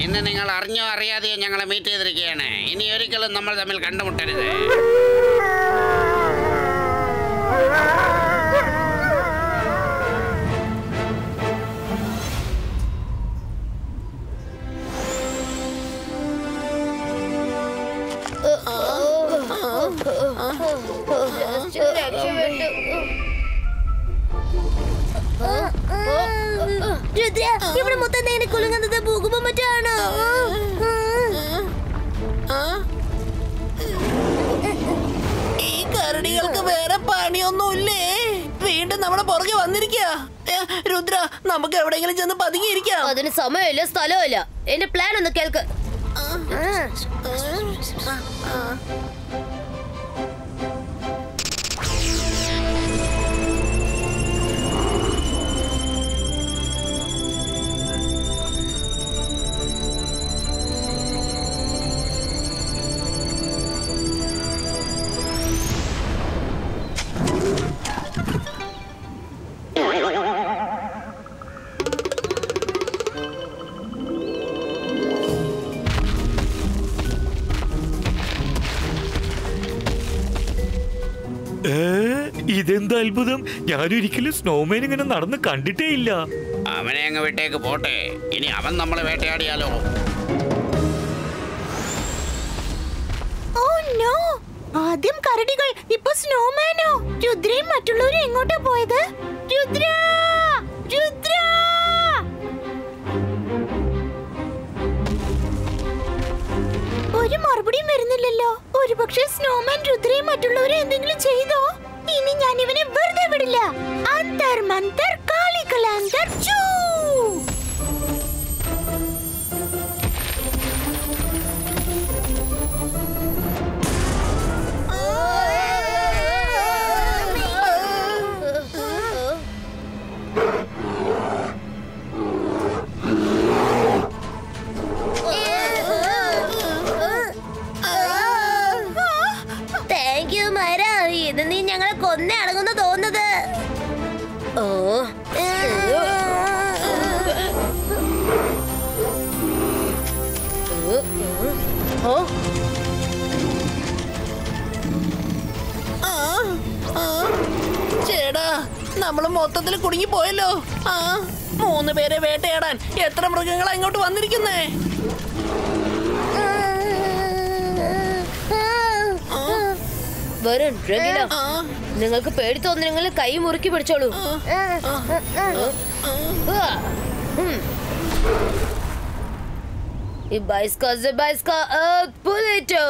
ഇന്ന് നിങ്ങൾ അറിഞ്ഞോ അറിയാതെയോ ഞങ്ങളെ മീറ്റ് ചെയ്തിരിക്കുകയാണ് ഇനി ഒരിക്കലും നമ്മൾ തമ്മിൽ കണ്ടുമുട്ടരുത് രുദ്ര ഇവിടെ മൊത്തം നേരെ കുലുങ്ങുന്നത് ഭൂകമ്പം മറ്റാണോ ഈ കരടികൾക്ക് വേറെ പണിയൊന്നുമില്ലേ വീണ്ടും നമ്മളെ പുറകെ വന്നിരിക്കുക രുദ്ര നമുക്ക് എവിടെയെങ്കിലും ചെന്ന് പതുങ്ങിയിരിക്കാം അതിന് സമയമില്ല സ്ഥലമില്ല എന്റെ പ്ലാൻ ഒന്ന് കേൾക്ക് ഏ, ഇതെന്ത് അത്ഭുതം ഞാനൊരിക്കലും സ്നോമാൻ ഇങ്ങനെ നടന്ന് കണ്ടിട്ടേ ഇല്ല അവനെ അങ്ങ് വിട്ടേക്ക് പോട്ടെ ഇനി അവൻ നമ്മളെ വേട്ടയാടിയാലോ ഓ നോ ആദ്യം കരടികൾ ഇപ്പൊ സ്നോമാനോ രുദ്രയും മറ്റുള്ളവരും എങ്ങോട്ടാ പോയത് രുദ്ര രുദ്ര ഒരു മറുപടിയും വരുന്നില്ലല്ലോ ഒരുപക്ഷെ സ്നോമാൻ രുദ്രയും മറ്റുള്ളവരും എന്തെങ്കിലും ചെയ്തോ ഇനി ഞാൻ ഇവനെ വെറുതെ വിടില്ല അന്തർ മന്തർ കാളികളാന്തർ ചൂ താങ്ക് യു മര ഇത് നീ ഞങ്ങളെ കൊന്നേ അടങ്ങുന്ന തോന്നുന്നത് ഓ ഓ ആ, ആ. ചേടാ നമ്മള് മൊത്തത്തിൽ കുടുങ്ങി പോയല്ലോ ആ മൂന്ന് പേരെ വേട്ടയാടാൻ എത്ര മൃഗങ്ങളാ ഇങ്ങോട്ട് വന്നിരിക്കുന്നേ വരും രംഗില ആ, നിങ്ങൾക്ക് പേടി തോന്നുന്നെങ്കിൽ കൈ മുറുക്കി പിടിച്ചോളൂ ഈ ബൈസ്ക ബൈസ്ക പുലിറ്റോ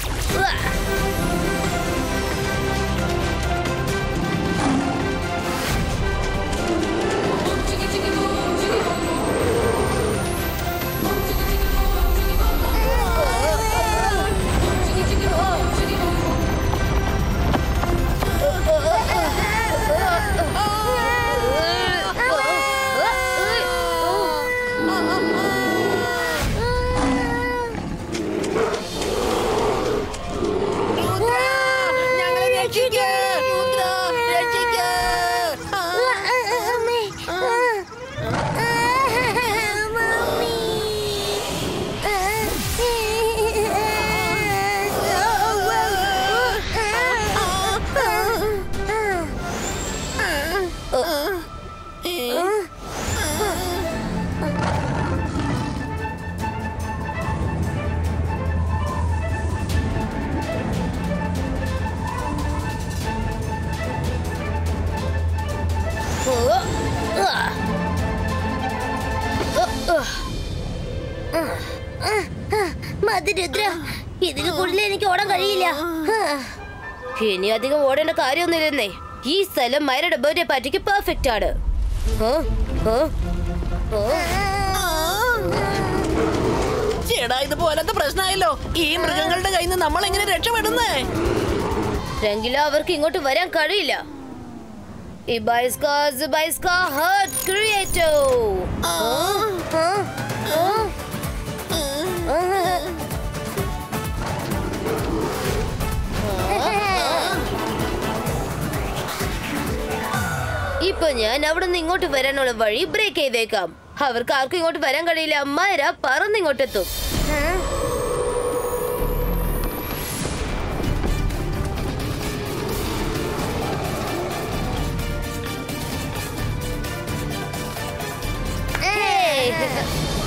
രുദ്ര, ഞങ്ങളെ രക്ഷിക്ക്. രുദ്ര, രക്ഷിക്ക്. ആ, മതി രുദ്ര ഇതിന് കൂടുതൽ എനിക്ക് ഓടാൻ കഴിയില്ല ഇനി അധികം ഓടേണ്ട കാര്യമൊന്നുമില്ലെന്നേ ഈ സ്ഥലം മൈരയുടെ ബർത്ത്ഡേ പാർട്ടിക്ക് പെർഫെക്റ്റ് ആണ് ആ, ആ, ആ. ചേടാ ഇത് പോലത്തെ പ്രശ്നമായല്ലോ ഈ മൃഗങ്ങളുടെ കയ്യിൽ നിന്ന് നമ്മൾ എങ്ങനെ രക്ഷപ്പെടുന്നേ രംഗില അവർക്ക് ഇങ്ങോട്ട് വരാൻ കഴിയില്ല ഈ ബൈസ്ക ബൈസ്ക ഹർട്ട് ക്രിയേറ്റോ ഇപ്പൊ ഞാൻ അവിടെ നിന്ന് ഇങ്ങോട്ട് വരാനുള്ള വഴി ബ്രേക്ക് ചെയ്തേക്കാം അവർക്ക് ആർക്കും ഇങ്ങോട്ട് വരാൻ കഴിയില്ല മൈര പറന്നിങ്ങോട്ടെത്തും ഏയ്.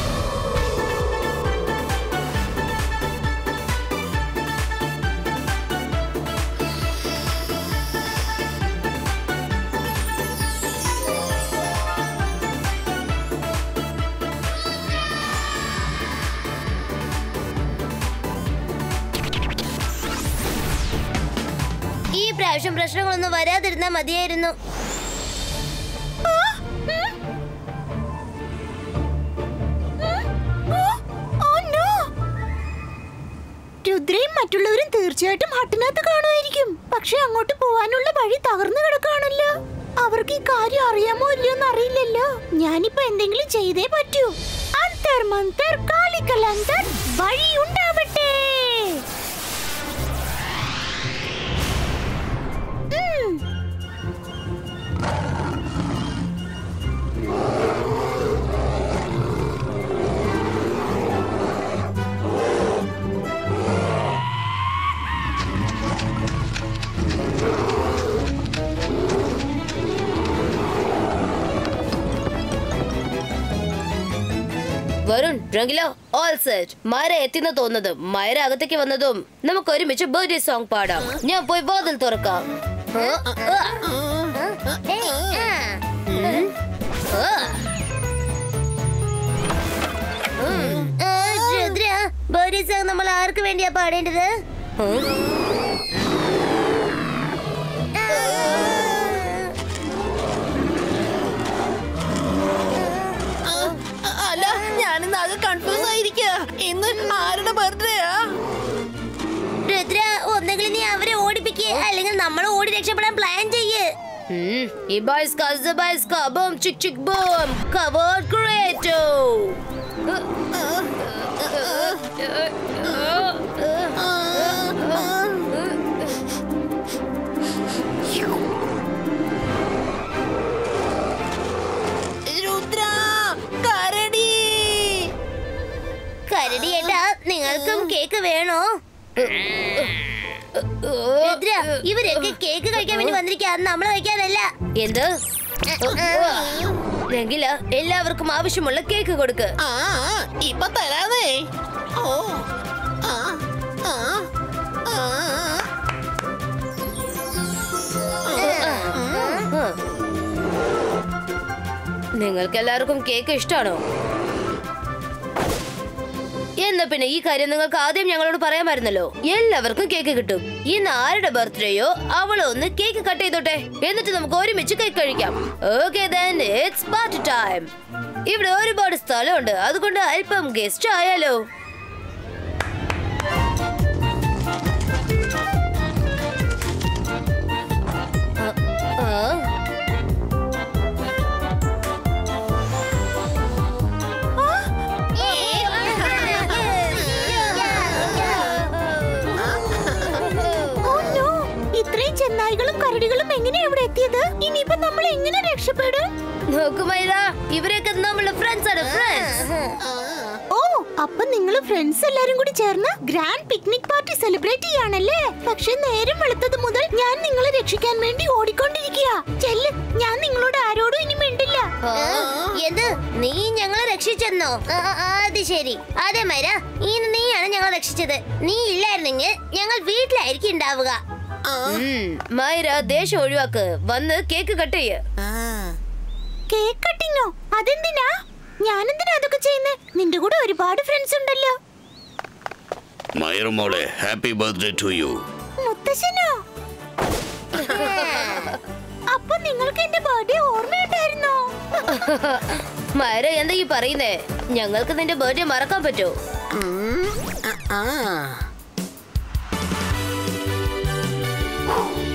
ഈ പ്രാവശ്യം പ്രശ്നങ്ങളൊന്നും വരാതിരുന്നാ മതിയായിരുന്നു രുദ്രയും മറ്റുള്ളവരും തീർച്ചയായിട്ടും ഹട്ടിനകത്ത് കാണുമായിരിക്കും പക്ഷെ അങ്ങോട്ട് പോവാനുള്ള വഴി തകർന്നു കിടക്കാണല്ലോ അവർക്ക് ഈ കാര്യം അറിയാമോ ഇല്ലയോ എന്ന് അറിയില്ലല്ലോ ഞാനിപ്പോ എന്തെങ്കിലും ചെയ്തേ പറ്റൂ അന്തർ മന്തർ കാളിക്കലന്തർ വഴി ഉണ്ടാവട്ടെ ഉം. വരുൺ രംഗില ഓൾ സെറ്റ് മൈര എത്തിന്ന് തോന്നുന്നത് മൈര അകത്തേക്ക് വന്നതും നമുക്ക് ഒരുമിച്ച് ബർത്ത്ഡേ സോങ് പാടാം ഞാൻ പോയി വാതിൽ തുറക്കാം ആ, ആ, ഏയ്, ആ. ആ. ആ, രുദ്ര ബർത്ത്ഡേ സോങ് നമ്മൾ ആർക്ക് വേണ്ടിയാ പാടേണ്ടത് അല്ല ഞാനിന്ന് ആകെ കൺഫ്യൂസ് ആയിരിക്കുക ഇന്ന് ആരുടെ ബർത്ത്ഡേയാ രുദ്ര ഒന്നെങ്കിലും നീ അവരെ ഓടിപ്പിക്ക് അല്ലെങ്കിൽ നമ്മൾ ഓടി രക്ഷപ്പെടാൻ പ്ലാൻ ചെയ്യ് ഉം, ഈ ബൈസ്ക ബൈസ്ക ബോം ചിക് ചിക് ബോം കവേർഡ് ക്രിയേറ്റോ രുദ്ര കരടി കരടി ഏട്ടാ നിങ്ങൾക്കും കേക്ക് വേണോ രുദ്ര ഇവരൊക്കെ കേക്ക് കഴിക്കാൻ വേണ്ടി വന്നിരിക്കാ നമ്മൾ കഴിക്കാനല്ല എന്ത് രംഗില എല്ലാവർക്കും ആവശ്യമുള്ള കേക്ക് കൊടുക്ക് ആ ഇപ്പൊ തരാതെ ഓ ആ ആ ആ നിങ്ങൾക്ക് എല്ലാവർക്കും കേക്ക് ഇഷ്ടമാണോ എന്നാ പിന്നെ ഈ കാര്യം നിങ്ങൾക്ക് ആദ്യം ഞങ്ങളോട് പറയാമായിരുന്നല്ലോ എല്ലാവർക്കും കേക്ക് കിട്ടും ഇന്ന് ആരുടെ ബർത്ത്ഡേയോ അവളൊന്ന് കേക്ക് കട്ട് ചെയ്തോട്ടെ എന്നിട്ട് നമുക്ക് ഒരുമിച്ച് കേക്ക് കഴിക്കാം ഓക്കെ ഇറ്റ്സ് പാർട്ടി ടൈം ഇവിടെ ഒരുപാട് സ്ഥലമുണ്ട് അതുകൊണ്ട് അല്പം ഗസ്റ്റ് ആയാലോ ആ, ആ Oh no! ഇത്രയും ചെന്നായികളും കരടികളും എങ്ങനെയാ ഇവിടെ എത്തിയത് ഇനിയിപ്പോ നമ്മൾ എങ്ങനെ രക്ഷപ്പെടും നോക്കുമൈദ ഇവരൊക്കെ നമ്മളെ ഫ്രണ്ട്സ് ആണ് ഫ്രണ്ട്സ് ഓ അപ്പൊ നിങ്ങൾ ഫ്രണ്ട്സ് എല്ലാരും കൂടി ചേർന്ന് ഗ്രാൻഡ് പിക്നിക് പാർട്ടി സെലിബ്രേറ്റ് ചെയ്യാണല്ലേ പക്ഷെ നേരം വെളുത്തത് മുതൽ ഞാൻ നിങ്ങളെ രക്ഷിക്കാൻ വേണ്ടി ഓടിക്കൊണ്ടിരിക്കുക ചെല്ല് ഞാൻ നിങ്ങളോട് ആരോടും ഇനി മിണ്ടില്ല എന്ത് നീ ഞങ്ങളെ രക്ഷിച്ചെന്നോ അത് ശരി അതെ മര ഇന്ന് നീയാണ് ഞങ്ങളെ രക്ഷിച്ചത് നീ ഇല്ലായിരുന്നെങ്കിൽ ഞങ്ങൾ വീട്ടിലായിരിക്കും ഉണ്ടാവുക മൈര ദേഷ്യം ഒഴിവാക്ക് വന്ന് കേക്ക് കട്ട് ചെയ്യ് കേക്ക് കട്ടിങ്ങോ അതെന്തിനാ ഞാനെന്തിനാ അതൊക്കെ ചെയ്യുന്നേ നിന്റെ കൂടെ ഒരുപാട് ഫ്രണ്ട്സ് ഉണ്ടല്ലോ മയർ മോളെ ഹാപ്പി ബർത്ത്ഡേ ടു യു മുത്തശ്ശനോ അപ്പൊ നിങ്ങൾക്ക് എന്റെ ബർത്ത്ഡേ ഓർമ്മയുണ്ടായിരുന്നോ മൈര എന്താ ഈ പറയുന്നേ ഞങ്ങൾക്ക് നിന്റെ ബർത്ത്ഡേ മറക്കാൻ പറ്റോ ആ